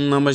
நம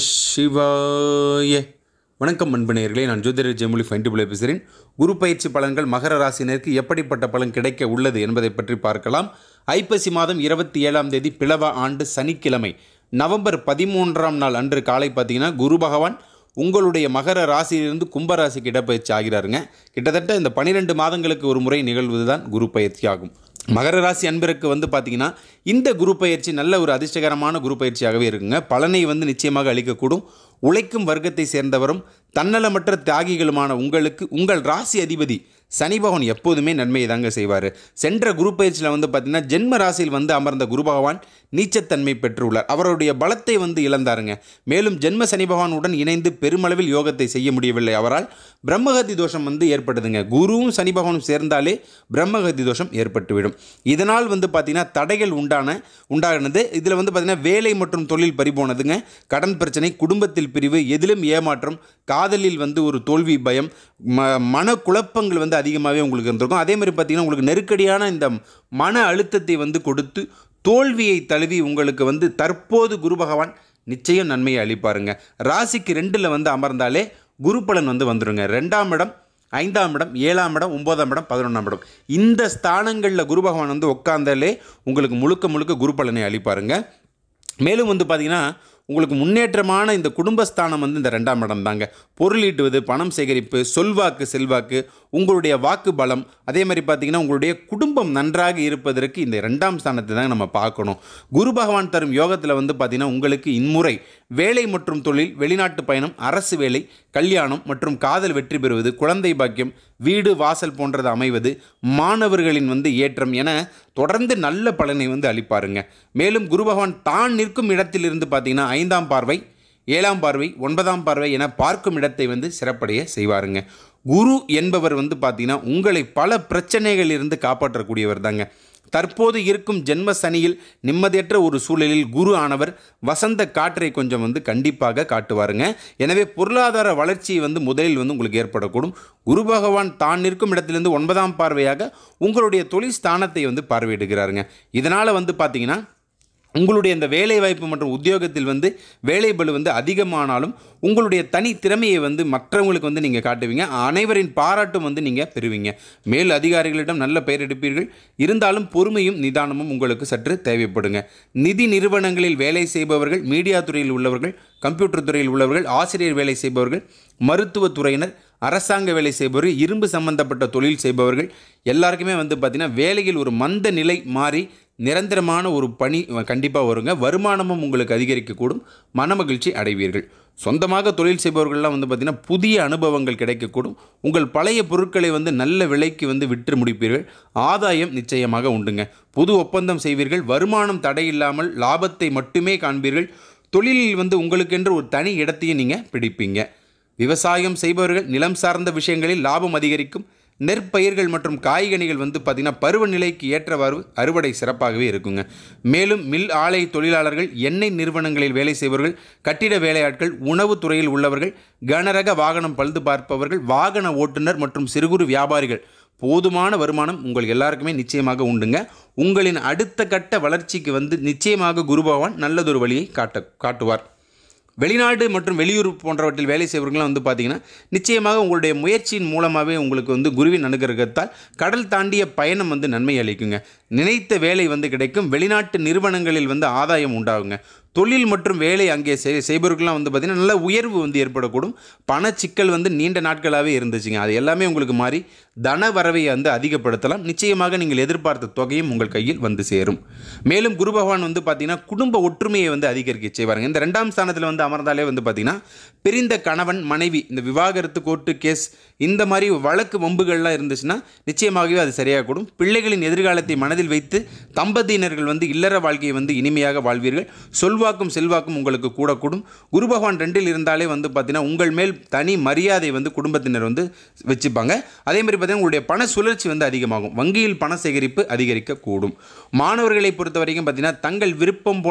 சிவாய வணக்கம் அன்பனேயர்களே நான் ஜோதிடர் ஜெமுலி ஃபைண்டிபுலை பேசுகிறேன் குரு பயிற்சி பலன்கள் மகர ராசினருக்கு எப்படிப்பட்ட பலன் கிடைக்க உள்ளது என்பதை பற்றி பார்க்கலாம் ஐப்பசி மாதம் இருபத்தி ஏழாம் தேதி பிளவ ஆண்டு சனிக்கிழமை நவம்பர் பதிமூன்றாம் நாள் அன்று காலை பார்த்தீங்கன்னா குரு பகவான் உங்களுடைய மகர ராசியிலிருந்து கும்ப ராசிக்கு இடப்பெயர்ச்சி ஆகிறாருங்க கிட்டத்தட்ட இந்த பன்னிரெண்டு மாதங்களுக்கு ஒரு முறை நிகழ்வது தான் குரு பயிற்சி ஆகும் மகர ராசி அன்பருக்கு வந்து பார்த்தீங்கன்னா இந்த குரு பயிற்சி நல்ல ஒரு அதிர்ஷ்டகரமான குரு பயிற்சியாகவே இருக்குங்க பலனை வந்து நிச்சயமாக அளிக்கக்கூடும் உழைக்கும் வர்க்கத்தை சேர்ந்தவரும் தன்னலமற்ற தியாகிகளுமான உங்களுக்கு உங்கள் ராசி அதிபதி சனி பகவான் எப்போதுமே நன்மையை தாங்க செய்வார் சென்ற குரு பயிற்சியில் வந்து பார்த்தீங்கன்னா ஜென்ம ராசியில் வந்து அமர்ந்த குரு பகவான் நீச்சத்தன்மை பெற்றுள்ளார் அவருடைய பலத்தை வந்து இழந்தாருங்க மேலும் ஜென்ம சனி பகவானுடன் இணைந்து பெருமளவில் யோகத்தை செய்ய முடியவில்லை அவரால் பிரம்மகத்தி தோஷம் வந்து ஏற்படுதுங்க குருவும் சனி பகவானும் சேர்ந்தாலே பிரம்மகத்தி தோஷம் ஏற்பட்டுவிடும் இதனால் வந்து பார்த்தீங்கன்னா தடைகள் உண்டான உண்டானது இதில் வந்து பார்த்தீங்கன்னா வேலை மற்றும் தொழில் பறிபோனதுங்க கடன் பிரச்சனை குடும்பத்தில் பிரிவு எதிலும் ஏமாற்றம் காதலில் வந்து ஒரு தோல்வி பயம் ம மன குழப்பங்கள் வந்து அதிகமாகவே உங்களுக்கு இருந்திருக்கும் அதே மாதிரி பார்த்தீங்கன்னா உங்களுக்கு நெருக்கடியான இந்த மன அழுத்தத்தை வந்து கொடுத்து தோல்வியை தழுவி உங்களுக்கு வந்து தற்போது குரு பகவான் நிச்சயம் நன்மையை அளிப்பாருங்க ராசிக்கு ரெண்டில் வந்து அமர்ந்தாலே குரு பலன் வந்து வந்துடுங்க ரெண்டாம் இடம் ஐந்தாம் இடம் ஏழாம் இடம் ஒன்பதாம் இடம் பதினொன்றாம் இடம் இந்த ஸ்தானங்களில் குரு பகவான் வந்து உட்காந்தாலே உங்களுக்கு முழுக்க முழுக்க குரு பலனை அளிப்பாருங்க மேலும் வந்து பார்த்திங்கன்னா உங்களுக்கு முன்னேற்றமான இந்த குடும்பஸ்தானம் வந்து இந்த ரெண்டாம் இடம் தாங்க பொருள் ஈட்டுவது பணம் சேகரிப்பு சொல்வாக்கு செல்வாக்கு உங்களுடைய வாக்கு பலம் அதே மாதிரி பார்த்தீங்கன்னா உங்களுடைய குடும்பம் நன்றாக இருப்பதற்கு இந்த ரெண்டாம் ஸ்தானத்தை தான் நம்ம பார்க்கணும் குரு பகவான் தரும் யோகத்தில் வந்து பார்த்திங்கன்னா உங்களுக்கு இம்முறை வேலை மற்றும் தொழில் வெளிநாட்டு பயணம் அரசு வேலை கல்யாணம் மற்றும் காதல் வெற்றி பெறுவது குழந்தை பாக்கியம் வீடு வாசல் போன்றது அமைவது மாணவர்களின் வந்து ஏற்றம் என தொடர்ந்து நல்ல பலனை வந்து அளிப்பாருங்க மேலும் குரு பகவான் தான் நிற்கும் இடத்திலிருந்து பார்த்தீங்கன்னா ஐந்தாம் பார்வை ஏழாம் பார்வை ஒன்பதாம் பார்வை என பார்க்கும் இடத்தை வந்து சிறப்படைய செய்வாருங்க குரு என்பவர் வந்து பார்த்தீங்கன்னா உங்களை பல பிரச்சனைகளிலிருந்து காப்பாற்றக்கூடியவர் தாங்க தற்போது இருக்கும் ஜென்ம சனியில் நிம்மதியற்ற ஒரு சூழலில் குரு ஆனவர் வசந்த காற்றை கொஞ்சம் வந்து கண்டிப்பாக காட்டுவாருங்க எனவே பொருளாதார வளர்ச்சி வந்து முதலில் வந்து உங்களுக்கு ஏற்படக்கூடும் குரு பகவான் தான் நிற்கும் இடத்திலிருந்து ஒன்பதாம் பார்வையாக உங்களுடைய தொழில் ஸ்தானத்தை வந்து பார்வையிடுகிறாருங்க இதனால் வந்து பார்த்தீங்கன்னா உங்களுடைய இந்த வேலை வாய்ப்பு மற்றும் உத்தியோகத்தில் வந்து வேலை பளு வந்து அதிகமானாலும் உங்களுடைய தனி திறமையை வந்து மற்றவங்களுக்கு வந்து நீங்கள் காட்டுவீங்க அனைவரின் பாராட்டும் வந்து நீங்கள் பெறுவீங்க மேல் அதிகாரிகளிடம் நல்ல பெயர் எடுப்பீர்கள் இருந்தாலும் பொறுமையும் நிதானமும் உங்களுக்கு சற்று தேவைப்படுங்க நிதி நிறுவனங்களில் வேலை செய்பவர்கள் மீடியா துறையில் உள்ளவர்கள் கம்ப்யூட்டர் துறையில் உள்ளவர்கள் ஆசிரியர் வேலை செய்பவர்கள் மருத்துவத் துறையினர் அரசாங்க வேலை செய்பவர்கள் இரும்பு சம்பந்தப்பட்ட தொழில் செய்பவர்கள் எல்லாருக்குமே வந்து பார்த்திங்கன்னா வேலையில் ஒரு மந்த நிலை மாறி நிரந்தரமான ஒரு பணி கண்டிப்பாக வருங்க வருமானமும் உங்களுக்கு அதிகரிக்கக்கூடும் மனமகிழ்ச்சி அடைவீர்கள் சொந்தமாக தொழில் செய்பவர்கள்லாம் வந்து பார்த்திங்கன்னா புதிய அனுபவங்கள் கிடைக்கக்கூடும் உங்கள் பழைய பொருட்களை வந்து நல்ல விலைக்கு வந்து விற்று முடிப்பீர்கள் ஆதாயம் நிச்சயமாக உண்டுங்க புது ஒப்பந்தம் செய்வீர்கள் வருமானம் தடையில்லாமல் லாபத்தை மட்டுமே காண்பீர்கள் தொழிலில் வந்து உங்களுக்கென்று ஒரு தனி இடத்தையும் நீங்கள் பிடிப்பீங்க விவசாயம் செய்பவர்கள் நிலம் சார்ந்த விஷயங்களில் லாபம் அதிகரிக்கும் நெற்பயிர்கள் மற்றும் காய்கனிகள் வந்து பார்த்திங்கன்னா பருவநிலைக்கு ஏற்றவாறு அறுவடை சிறப்பாகவே இருக்குங்க மேலும் மில் ஆலை தொழிலாளர்கள் எண்ணெய் நிறுவனங்களில் வேலை செய்பவர்கள் கட்டிட வேலையாட்கள் உணவுத் துறையில் உள்ளவர்கள் கனரக வாகனம் பழுது பார்ப்பவர்கள் வாகன ஓட்டுநர் மற்றும் சிறு குறு வியாபாரிகள் போதுமான வருமானம் உங்கள் எல்லாருக்குமே நிச்சயமாக உண்டுங்க உங்களின் அடுத்த கட்ட வளர்ச்சிக்கு வந்து நிச்சயமாக குரு பகவான் நல்லதொரு வழியை காட்ட காட்டுவார் வெளிநாடு மற்றும் வெளியூர் போன்றவற்றில் வேலை செய்பவர்களும் வந்து பார்த்திங்கன்னா நிச்சயமாக உங்களுடைய முயற்சியின் மூலமாகவே உங்களுக்கு வந்து குருவின் அனுகிரகத்தால் கடல் தாண்டிய பயணம் வந்து நன்மை அளிக்குங்க நினைத்த வேலை வந்து கிடைக்கும் வெளிநாட்டு நிறுவனங்களில் வந்து ஆதாயம் உண்டாகுங்க தொழில் மற்றும் வேலை அங்கே செய் செய்பவர்கள்லாம் வந்து பார்த்திங்கன்னா நல்ல உயர்வு வந்து ஏற்படக்கூடும் பண சிக்கல் வந்து நீண்ட நாட்களாகவே இருந்துச்சுங்க அது எல்லாமே உங்களுக்கு மாறி தன வரவை வந்து அதிகப்படுத்தலாம் நிச்சயமாக நீங்கள் எதிர்பார்த்த தொகையும் உங்கள் கையில் வந்து சேரும் மேலும் குரு பகவான் வந்து பார்த்திங்கன்னா குடும்ப ஒற்றுமையை வந்து அதிகரிக்க செய்வாருங்க இந்த ரெண்டாம் ஸ்தானத்தில் வந்து அமர்ந்தாலே வந்து பார்த்திங்கன்னா பிரிந்த கணவன் மனைவி இந்த விவாகரத்து கோர்ட்டு கேஸ் இந்த மாதிரி வழக்கு வம்புகள்லாம் இருந்துச்சுன்னா நிச்சயமாகவே அது சரியாக கூடும் பிள்ளைகளின் எதிர்காலத்தை மனதில் வைத்து தம்பதியினர்கள் வந்து இல்லற வாழ்க்கையை வந்து இனிமையாக வாழ்வீர்கள் சொல்வாக்கும் செல்வாக்கும் உங்களுக்கு கூடக்கூடும் குரு பகவான் ரெண்டில் இருந்தாலே வந்து பார்த்தீங்கன்னா உங்கள் மேல் தனி மரியாதை வந்து குடும்பத்தினர் வந்து வச்சுப்பாங்க அதே மாதிரி பார்த்தீங்கன்னா உங்களுடைய பண சுழற்சி வந்து அதிகமாகும் வங்கியில் பண சேகரிப்பு அதிகரிக்கக்கூடும் மாணவர்களை பொறுத்த வரைக்கும் பார்த்தீங்கன்னா தங்கள் விருப்பம் போல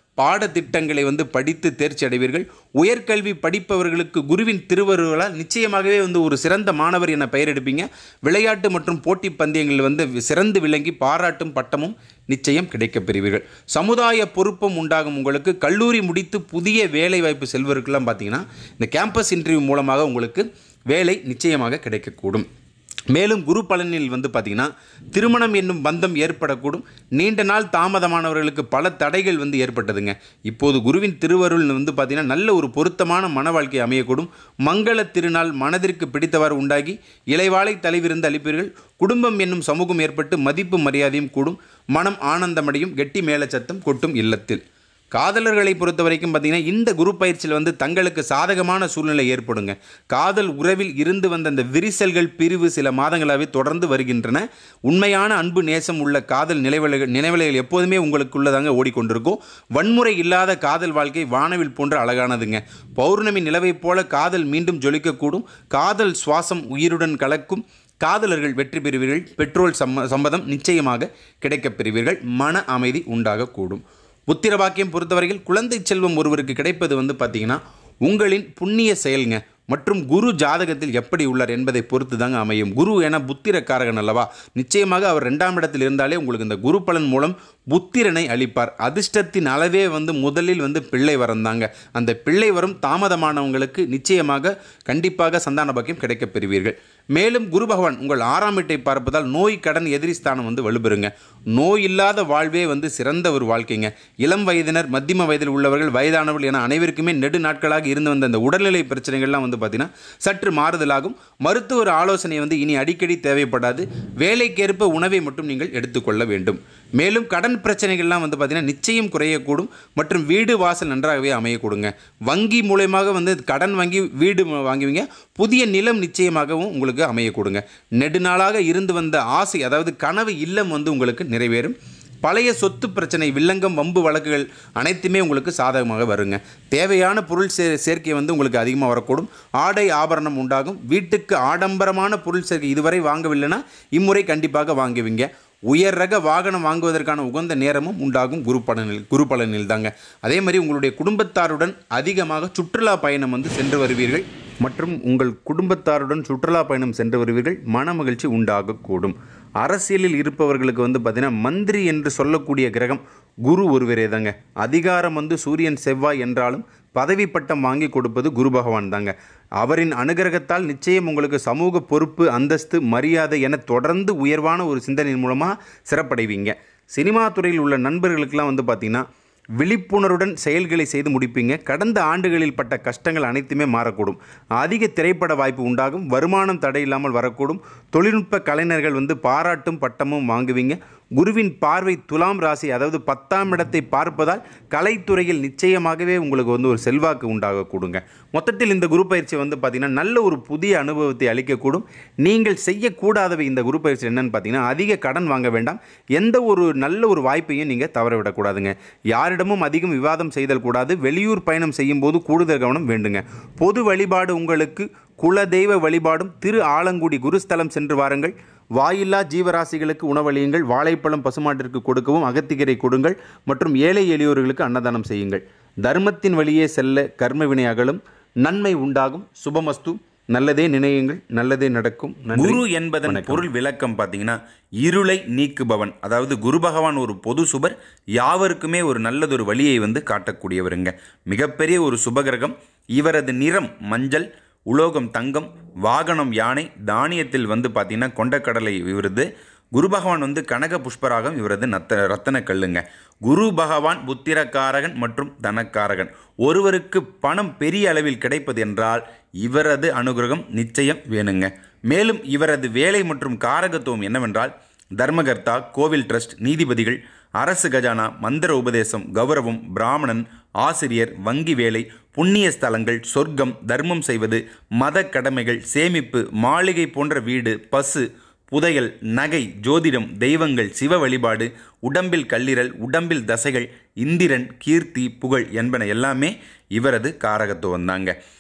பாடத்திட்டங்களை வந்து படித்து தேர்ச்சி அடைவீர்கள் உயர்கல்வி படிப்பவர்களுக்கு குருவின் திருவருளால் நிச்சயமாகவே வந்து ஒரு சிறந்த மாணவர் என பெயர் எடுப்பீங்க விளையாட்டு மற்றும் போட்டி பந்தயங்களில் வந்து சிறந்து விளங்கி பாராட்டும் பட்டமும் நிச்சயம் கிடைக்கப் பெறுவீர்கள் சமுதாய பொறுப்பும் உண்டாகும் உங்களுக்கு கல்லூரி முடித்து புதிய வேலை வாய்ப்பு செல்வருக்கெல்லாம் பார்த்தீங்கன்னா இந்த கேம்பஸ் இன்டர்வியூ மூலமாக உங்களுக்கு வேலை நிச்சயமாக கிடைக்கக்கூடும் மேலும் குரு பலனில் வந்து பார்த்திங்கன்னா திருமணம் என்னும் பந்தம் ஏற்படக்கூடும் நீண்ட நாள் தாமதமானவர்களுக்கு பல தடைகள் வந்து ஏற்பட்டதுங்க இப்போது குருவின் திருவருள் வந்து பார்த்திங்கன்னா நல்ல ஒரு பொருத்தமான மன வாழ்க்கை அமையக்கூடும் மங்கள திருநாள் மனதிற்கு பிடித்தவாறு உண்டாகி இலைவாழை தலைவிருந்து அளிப்பீர்கள் குடும்பம் என்னும் சமூகம் ஏற்பட்டு மதிப்பு மரியாதையும் கூடும் மனம் ஆனந்தமடையும் கெட்டி மேலச்சத்தம் கொட்டும் இல்லத்தில் காதலர்களை பொறுத்த வரைக்கும் பார்த்தீங்கன்னா இந்த குரு பயிற்சியில் வந்து தங்களுக்கு சாதகமான சூழ்நிலை ஏற்படுங்க காதல் உறவில் இருந்து வந்த அந்த விரிசல்கள் பிரிவு சில மாதங்களாகவே தொடர்ந்து வருகின்றன உண்மையான அன்பு நேசம் உள்ள காதல் நினைவலைகள் நினைவலைகள் எப்போதுமே உங்களுக்குள்ளதாங்க ஓடிக்கொண்டிருக்கும் வன்முறை இல்லாத காதல் வாழ்க்கை வானவில் போன்ற அழகானதுங்க பௌர்ணமி நிலவைப் போல காதல் மீண்டும் ஜொலிக்கக்கூடும் காதல் சுவாசம் உயிருடன் கலக்கும் காதலர்கள் வெற்றி பெறுவீர்கள் பெட்ரோல் சம்ம சம்மதம் நிச்சயமாக கிடைக்கப் பெறுவீர்கள் மன அமைதி உண்டாகக்கூடும் புத்திர பாக்கியம் பொறுத்தவரையில் குழந்தை செல்வம் ஒருவருக்கு கிடைப்பது வந்து பார்த்தீங்கன்னா உங்களின் புண்ணிய செயல்ங்க மற்றும் குரு ஜாதகத்தில் எப்படி உள்ளார் என்பதை பொறுத்து தாங்க அமையும் குரு என புத்திரக்காரகன் அல்லவா நிச்சயமாக அவர் ரெண்டாம் இடத்தில் இருந்தாலே உங்களுக்கு இந்த குரு பலன் மூலம் புத்திரனை அளிப்பார் அதிர்ஷ்டத்தின் அளவே வந்து முதலில் வந்து பிள்ளை வரம் தாங்க அந்த பிள்ளை வரும் தாமதமானவங்களுக்கு நிச்சயமாக கண்டிப்பாக சந்தான பாக்கியம் கிடைக்கப் பெறுவீர்கள் மேலும் குரு பகவான் உங்கள் ஆறாம் வீட்டை பார்ப்பதால் நோய் கடன் எதிரி ஸ்தானம் வந்து வலுப்பெறுங்க நோய் இல்லாத வாழ்வே வந்து சிறந்த ஒரு வாழ்க்கைங்க இளம் வயதினர் மத்தியம வயதில் உள்ளவர்கள் வயதானவர்கள் என அனைவருக்குமே நெடு நாட்களாக இருந்து வந்த அந்த உடல்நிலை பிரச்சனைகள்லாம் வந்து பார்த்தீங்கன்னா சற்று மாறுதலாகும் மருத்துவர் ஆலோசனை வந்து இனி அடிக்கடி தேவைப்படாது வேலைக்கேற்ப உணவை மட்டும் நீங்கள் எடுத்துக்கொள்ள வேண்டும் மேலும் கடன் பிரச்சனைகள்லாம் வந்து பார்த்தீங்கன்னா நிச்சயம் குறையக்கூடும் மற்றும் வீடு வாசல் நன்றாகவே அமையக்கூடுங்க வங்கி மூலயமாக வந்து கடன் வாங்கி வீடு வாங்குவீங்க புதிய நிலம் நிச்சயமாகவும் உங்களுக்கு அமையக்கூடுங்க நெடுநாளாக இருந்து வந்த ஆசை அதாவது கனவு இல்லம் வந்து உங்களுக்கு நிறைவேறும் பழைய சொத்து பிரச்சனை வில்லங்கம் வம்பு வழக்குகள் அனைத்துமே உங்களுக்கு சாதகமாக வருங்க தேவையான பொருள் சே சேர்க்கை வந்து உங்களுக்கு அதிகமாக வரக்கூடும் ஆடை ஆபரணம் உண்டாகும் வீட்டுக்கு ஆடம்பரமான பொருள் சேர்க்கை இதுவரை வாங்கவில்லைன்னா இம்முறை கண்டிப்பாக வாங்குவீங்க உயர் ரக வாகனம் வாங்குவதற்கான உகந்த நேரமும் உண்டாகும் குரு பலனில் குரு பலனில் தாங்க அதே மாதிரி உங்களுடைய குடும்பத்தாருடன் அதிகமாக சுற்றுலா பயணம் வந்து சென்று வருவீர்கள் மற்றும் உங்கள் குடும்பத்தாருடன் சுற்றுலா பயணம் சென்று வருவீர்கள் மன மகிழ்ச்சி உண்டாகக்கூடும் அரசியலில் இருப்பவர்களுக்கு வந்து பார்த்தீங்கன்னா மந்திரி என்று சொல்லக்கூடிய கிரகம் குரு ஒருவரே தாங்க அதிகாரம் வந்து சூரியன் செவ்வாய் என்றாலும் பதவி பட்டம் வாங்கி கொடுப்பது குரு பகவான் தாங்க அவரின் அனுகிரகத்தால் நிச்சயம் உங்களுக்கு சமூக பொறுப்பு அந்தஸ்து மரியாதை என தொடர்ந்து உயர்வான ஒரு சிந்தனையின் மூலமாக சிறப்படைவீங்க சினிமா துறையில் உள்ள நண்பர்களுக்கெல்லாம் வந்து பார்த்திங்கன்னா விழிப்புணர்வுடன் செயல்களை செய்து முடிப்பீங்க கடந்த ஆண்டுகளில் பட்ட கஷ்டங்கள் அனைத்துமே மாறக்கூடும் அதிக திரைப்பட வாய்ப்பு உண்டாகும் வருமானம் தடையில்லாமல் வரக்கூடும் தொழில்நுட்ப கலைஞர்கள் வந்து பாராட்டும் பட்டமும் வாங்குவீங்க குருவின் பார்வை துலாம் ராசி அதாவது பத்தாம் இடத்தை பார்ப்பதால் கலைத்துறையில் நிச்சயமாகவே உங்களுக்கு வந்து ஒரு செல்வாக்கு உண்டாகக்கூடுங்க மொத்தத்தில் இந்த குரு பயிற்சி வந்து பார்த்திங்கன்னா நல்ல ஒரு புதிய அனுபவத்தை அளிக்கக்கூடும் நீங்கள் செய்யக்கூடாதவை இந்த குரு பயிற்சி என்னன்னு பார்த்தீங்கன்னா அதிக கடன் வாங்க வேண்டாம் எந்த ஒரு நல்ல ஒரு வாய்ப்பையும் நீங்கள் தவற விடக்கூடாதுங்க யாரிடமும் அதிகம் விவாதம் செய்தல் கூடாது வெளியூர் பயணம் செய்யும் போது கூடுதல் கவனம் வேண்டுங்க பொது வழிபாடு உங்களுக்கு குலதெய்வ வழிபாடும் திரு ஆலங்குடி குருஸ்தலம் சென்று வாருங்கள் வாயில்லா ஜீவராசிகளுக்கு உணவளியுங்கள் வாழைப்பழம் பசுமாட்டிற்கு கொடுக்கவும் அகத்திகரை கொடுங்கள் மற்றும் ஏழை எளியோர்களுக்கு அன்னதானம் செய்யுங்கள் தர்மத்தின் வழியே செல்ல கர்ம வினை அகலும் நன்மை உண்டாகும் சுபமஸ்து நல்லதே நினையுங்கள் நல்லதே நடக்கும் நன்றி. குரு என்பதன் பொருள் விளக்கம் பார்த்தீங்கன்னா இருளை நீக்குபவன் அதாவது குரு பகவான் ஒரு பொது சுபர் யாவருக்குமே ஒரு நல்லதொரு வழியை வந்து காட்டக்கூடியவருங்க மிகப்பெரிய ஒரு சுபகிரகம் இவரது நிறம் மஞ்சள் உலோகம் தங்கம் வாகனம் யானை தானியத்தில் வந்து பார்த்தீங்கன்னா கொண்டக்கடலை இவரது குரு பகவான் வந்து கனக புஷ்பராகம் இவரது நத்த ரத்தன கல்லுங்க குரு பகவான் புத்திரக்காரகன் மற்றும் தனக்காரகன் ஒருவருக்கு பணம் பெரிய அளவில் கிடைப்பது என்றால் இவரது அனுகிரகம் நிச்சயம் வேணுங்க மேலும் இவரது வேலை மற்றும் காரகத்துவம் என்னவென்றால் தர்மகர்த்தா கோவில் ட்ரஸ்ட் நீதிபதிகள் அரசு கஜானா மந்திர உபதேசம் கௌரவம் பிராமணன் ஆசிரியர் வங்கி வேலை புண்ணிய ஸ்தலங்கள் சொர்க்கம் தர்மம் செய்வது மத கடமைகள் சேமிப்பு மாளிகை போன்ற வீடு பசு புதையல் நகை ஜோதிடம் தெய்வங்கள் சிவ வழிபாடு உடம்பில் கல்லீரல் உடம்பில் தசைகள் இந்திரன் கீர்த்தி புகழ் என்பன எல்லாமே இவரது காரகத்துவம் தாங்க